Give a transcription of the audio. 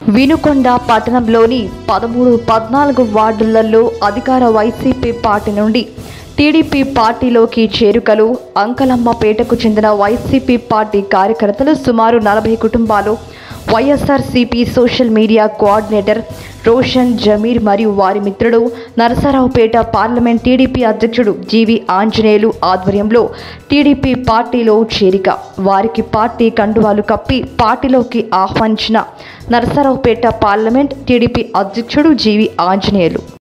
వినుకొండ పట్టణంలోని పదమూడు పద్నాలుగు వార్డులలో అధికార వైసీపీ పార్టీ నుండి టీడీపీ పార్టీలోకి చేరుకలు అంకలమ్మపేటకు చెందిన వైసీపీ పార్టీ కార్యకర్తలు సుమారు నలభై కుటుంబాలు YSRCP social media coordinator Roshan Jameer మరియు వారి మిత్రుడు నరసరావుపేట పార్లమెంట్ టీడీపీ అధ్యక్షుడు జీవి ఆంజనేయులు ఆధ్వర్యంలో టీడీపీ పార్టీలో చేరిక వారికి పార్టీ కండువాలు కప్పి పార్టీలోకి ఆహ్వానించిన నరసరావుపేట పార్లమెంట్ టీడీపీ అధ్యక్షుడు జీవి ఆంజనేయులు